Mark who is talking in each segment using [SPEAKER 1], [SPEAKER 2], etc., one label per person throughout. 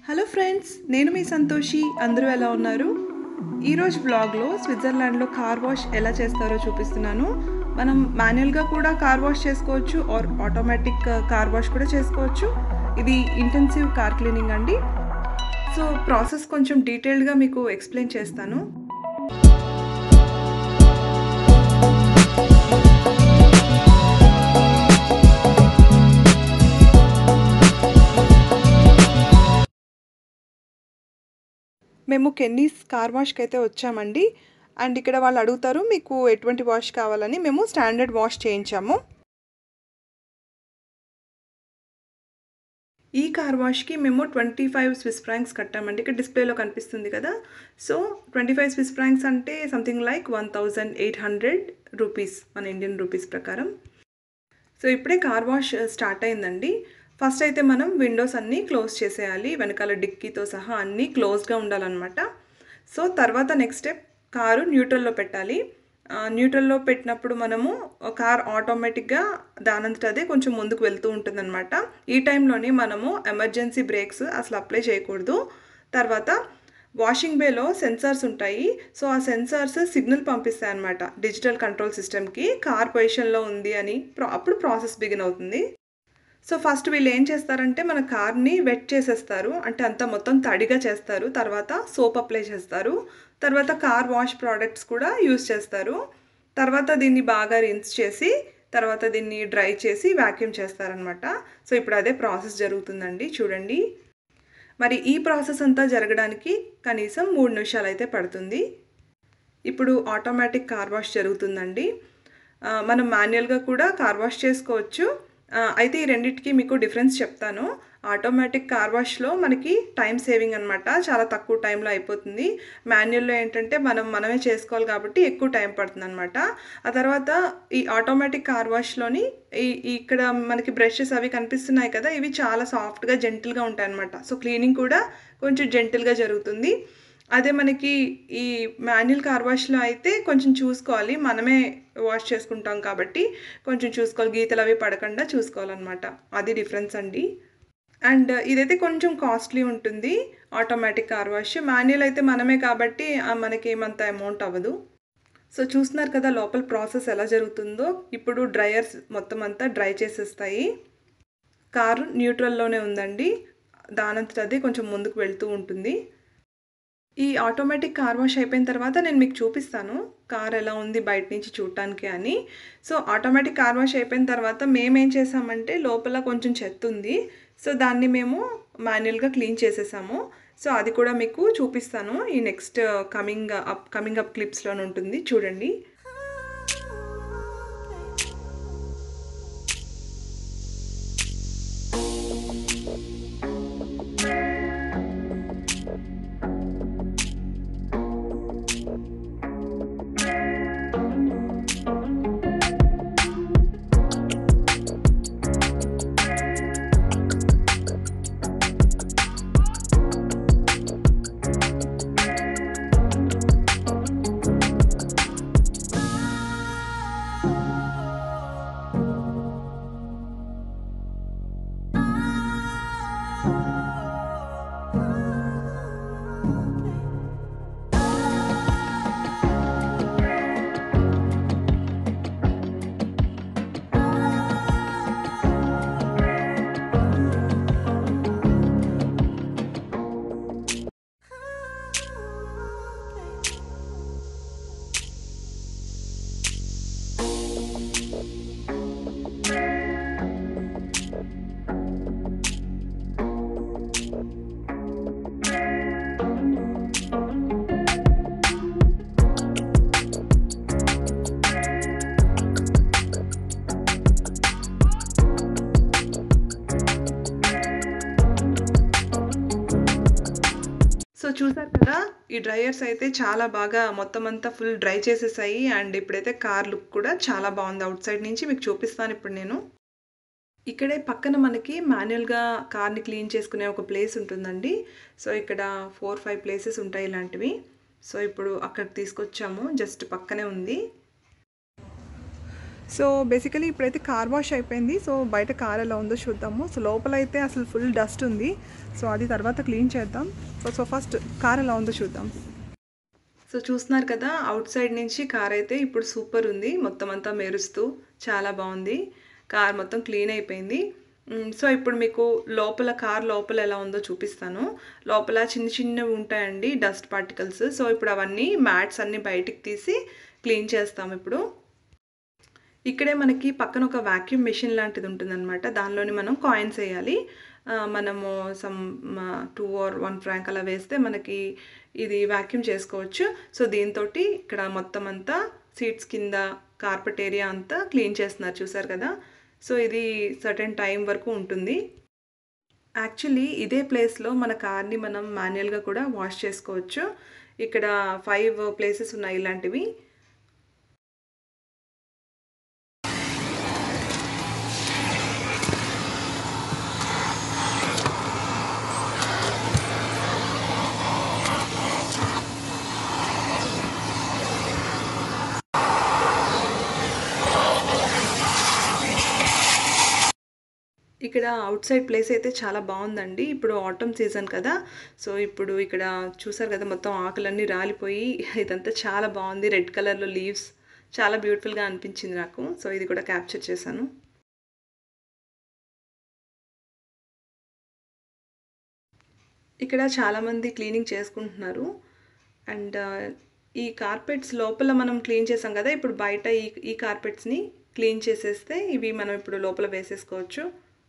[SPEAKER 1] hello friends నేను మీ సంతోషి అందరూ ఎలా ఉన్నారు ఈరోజు బ్లాగ్లో స్విట్జర్లాండ్లో కార్ వాష్ ఎలా చేస్తారో చూపిస్తున్నాను మనం మాన్యువల్గా కూడా కార్ వాష్ చేసుకోవచ్చు ఆర్ ఆటోమేటిక్ కార్ వాష్ కూడా చేసుకోవచ్చు ఇది ఇంటెన్సివ్ కార్ క్లీనింగ్ అండి సో ప్రాసెస్ కొంచెం డీటెయిల్డ్గా మీకు ఎక్స్ప్లెయిన్ చేస్తాను మేము కెన్నీస్ కార్ వాష్కి అయితే వచ్చామండి అండ్ ఇక్కడ వాళ్ళు అడుగుతారు మీకు ఎటువంటి వాష్ కావాలని మేము స్టాండర్డ్ వాష్ చేయించాము ఈ కార్ వాష్కి మేము ట్వంటీ ఫైవ్ స్విస్ ఫ్రాంక్స్ కట్టామండి ఇక్కడ డిస్ప్లేలో కనిపిస్తుంది కదా so twenty five Swiss francs అంటే something like one thousand eight hundred rupees మన ఇండియన్ రూపీస్ ప్రకారం సో ఇప్పుడే కార్ వాష్ స్టార్ట్ అయిందండి ఫస్ట్ అయితే మనం విండోస్ అన్నీ క్లోజ్ చేసేయాలి వెనకాల డిక్కీతో సహా అన్నీ క్లోజ్గా ఉండాలన్నమాట సో తర్వాత నెక్స్ట్ స్టెప్ కారు న్యూట్రల్లో పెట్టాలి న్యూట్రల్లో పెట్టినప్పుడు మనము కార్ ఆటోమేటిక్గా దానంతట అదే కొంచెం ముందుకు వెళ్తూ ఉంటుందన్నమాట ఈ టైంలోనే మనము ఎమర్జెన్సీ బ్రేక్స్ అసలు అప్లై చేయకూడదు తర్వాత వాషింగ్ బేలో సెన్సార్స్ ఉంటాయి సో ఆ సెన్సార్స్ సిగ్నల్ పంపిస్తాయి అనమాట డిజిటల్ కంట్రోల్ సిస్టమ్కి కార్ పొజిషన్లో ఉంది అని అప్పుడు ప్రాసెస్ బిగిన్ అవుతుంది సో ఫస్ట్ వీళ్ళు ఏం చేస్తారంటే మన కార్ని వెట్ చేసేస్తారు అంటే అంతా మొత్తం తడిగా చేస్తారు తర్వాత సోప్ అప్లై చేస్తారు తర్వాత కార్ వాష్ ప్రోడక్ట్స్ కూడా యూస్ చేస్తారు తర్వాత దీన్ని బాగా రిన్స్ చేసి తర్వాత దీన్ని డ్రై చేసి వ్యాక్యూమ్ చేస్తారనమాట సో ఇప్పుడు అదే ప్రాసెస్ జరుగుతుందండి చూడండి మరి ఈ ప్రాసెస్ అంతా జరగడానికి కనీసం మూడు నిమిషాలు అయితే పడుతుంది ఇప్పుడు ఆటోమేటిక్ కార్ వాష్ జరుగుతుందండి మనం మాన్యువల్గా కూడా కార్ వాష్ చేసుకోవచ్చు అయితే ఈ రెండింటికి మీకు డిఫరెన్స్ చెప్తాను ఆటోమేటిక్ కార్ వాష్లో మనకి టైం సేవింగ్ అనమాట చాలా తక్కువ టైంలో అయిపోతుంది మాన్యువల్లో ఏంటంటే మనం మనమే చేసుకోవాలి కాబట్టి ఎక్కువ టైం పడుతుంది అనమాట ఆ తర్వాత ఈ ఆటోమేటిక్ కార్ వాష్లోని ఈ ఇక్కడ మనకి బ్రషెస్ అవి కనిపిస్తున్నాయి కదా ఇవి చాలా సాఫ్ట్గా జెంటిల్గా ఉంటాయి అనమాట సో క్లీనింగ్ కూడా కొంచెం జెంటిల్గా జరుగుతుంది అదే మనకి ఈ మాన్యువల్ కార్ వాష్లో అయితే కొంచెం చూసుకోవాలి మనమే వాష్ చేసుకుంటాం కాబట్టి కొంచెం చూసుకోవాలి గీతలు అవి పడకుండా చూసుకోవాలన్నమాట అది డిఫరెన్స్ అండి అండ్ ఇదైతే కొంచెం కాస్ట్లీ ఉంటుంది ఆటోమేటిక్ కార్ వాష్ మాన్యువల్ అయితే మనమే కాబట్టి మనకి ఏమంత అమౌంట్ అవ్వదు సో చూస్తున్నారు కదా లోపల ప్రాసెస్ ఎలా జరుగుతుందో ఇప్పుడు డ్రయర్స్ మొత్తం అంతా డ్రై చేసేస్తాయి కారు న్యూట్రల్లోనే ఉందండి దానంతట అది కొంచెం ముందుకు వెళ్తూ ఉంటుంది ఈ ఆటోమేటిక్ కార్ వాష్ అయిపోయిన తర్వాత నేను మీకు చూపిస్తాను కార్ ఎలా ఉంది బయట నుంచి చూడటానికి అని సో ఆటోమేటిక్ కార్ వాష్ అయిపోయిన తర్వాత మేమేం చేసామంటే లోపల కొంచెం చెత్త ఉంది సో దాన్ని మేము మాన్యువల్గా క్లీన్ చేసేసాము సో అది కూడా మీకు చూపిస్తాను ఈ next coming up coming up క్లిప్స్లోనే ఉంటుంది చూడండి సో చూసారు కదా ఈ డ్రైయర్స్ అయితే చాలా బాగా మొత్తం అంతా ఫుల్ డ్రై చేసేసాయి అండ్ ఇప్పుడైతే కార్ లుక్ కూడా చాలా బాగుంది అవుట్ సైడ్ నుంచి మీకు చూపిస్తాను ఇప్పుడు నేను ఇక్కడే పక్కన మనకి మాన్యువల్గా కార్ని క్లీన్ చేసుకునే ఒక ప్లేస్ ఉంటుందండి సో ఇక్కడ ఫోర్ ఫైవ్ ప్లేసెస్ ఉంటాయి ఇలాంటివి సో ఇప్పుడు అక్కడికి తీసుకొచ్చాము జస్ట్ పక్కనే ఉంది సో బేసికలీ ఇప్పుడైతే కార్ వాష్ అయిపోయింది సో బయట కార్ ఎలా ఉందో చూద్దాము సో లోపల అయితే అసలు ఫుల్ డస్ట్ ఉంది సో అది తర్వాత క్లీన్ చేద్దాం సో సో ఫస్ట్ కార్ ఎలా ఉందో చూద్దాం సో చూస్తున్నారు కదా అవుట్ సైడ్ నుంచి కార్ అయితే ఇప్పుడు సూపర్ ఉంది మొత్తం అంతా మెరుస్తూ చాలా బాగుంది కార్ మొత్తం క్లీన్ అయిపోయింది మ్, సో ఇప్పుడు మీకు లోపల కార్ లోపల ఎలా ఉందో చూపిస్తాను లోపల చిన్న చిన్నవి ఉంటాయండి డస్ట్ పార్టికల్స్ సో ఇప్పుడు అవన్నీ మ్యాట్స్ అన్నీ బయటికి తీసి క్లీన్ చేస్తాం ఇప్పుడు ఇక్కడే మనకి పక్కన ఒక వాక్యూమ్ మెషిన్ లాంటిది ఉంటుందన్నమాట దానిలోని మనం కాయిన్స్ వేయాలి ఆ, మనము some two or one franc అలా వేస్తే మనకి ఇది వాక్యూమ్ చేసుకోవచ్చు సో దీంతో ఇక్కడ మొత్తం అంతా సీట్స్ కింద కార్పెట్ ఏరియా అంతా క్లీన్ చేస్తున్నారు చూసారు కదా సో ఇది సర్టెన్ టైం వరకు ఉంటుంది యాక్చువల్లీ ఇదే ప్లేస్లో మన కార్ని మనం మాన్యువల్గా కూడా వాష్ చేసుకోవచ్చు ఇక్కడ ఫైవ్ ప్లేసెస్ ఉన్నాయి ఇలాంటివి ఇక్కడ అవుట్ సైడ్ ప్లేస్ అయితే చాలా బాగుందండి ఇప్పుడు ఆటమ్ సీజన్ కదా సో ఇప్పుడు ఇక్కడ చూసారు కదా మొత్తం ఆకులన్నీ రాలిపోయి ఇదంతా చాలా బాగుంది రెడ్ కలర్లో లీవ్స్ చాలా బ్యూటిఫుల్గా అనిపించింది నాకు సో ఇది కూడా క్యాప్చర్ చేశాను ఇక్కడ చాలామంది క్లీనింగ్ చేసుకుంటున్నారు అండ్ ఈ కార్పెట్స్ లోపల మనం క్లీన్ చేసాం కదా ఇప్పుడు బయట ఈ ఈ కార్పెట్స్ని క్లీన్ చేసేస్తే ఇవి మనం ఇప్పుడు లోపల వేసేసుకోవచ్చు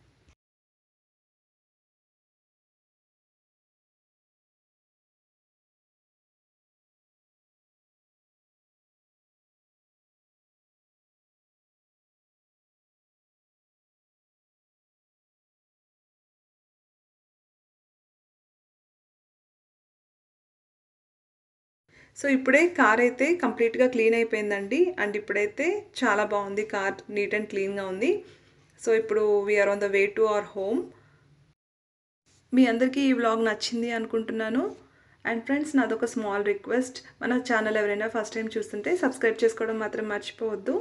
[SPEAKER 1] సో ఇప్పుడే కార్ అయితే కంప్లీట్గా క్లీన్ అయిపోయిందండి అండ్ ఇప్పుడైతే చాలా బాగుంది కార్ నీట్ అండ్ క్లీన్గా ఉంది సో ఇప్పుడు we are on the way to our home మీ అందరికీ ఈ వ్లాగ్ నచ్చింది అనుకుంటున్నాను అండ్ ఫ్రెండ్స్ నాదొక స్మాల్ రిక్వెస్ట్ మన ఛానల్ ఎవరైనా ఫస్ట్ టైం చూస్తుంటే సబ్స్క్రైబ్ చేసుకోవడం మాత్రం మర్చిపోవద్దు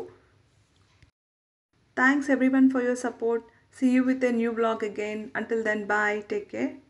[SPEAKER 1] thanks everyone for your support see you with a new blog again until then bye take care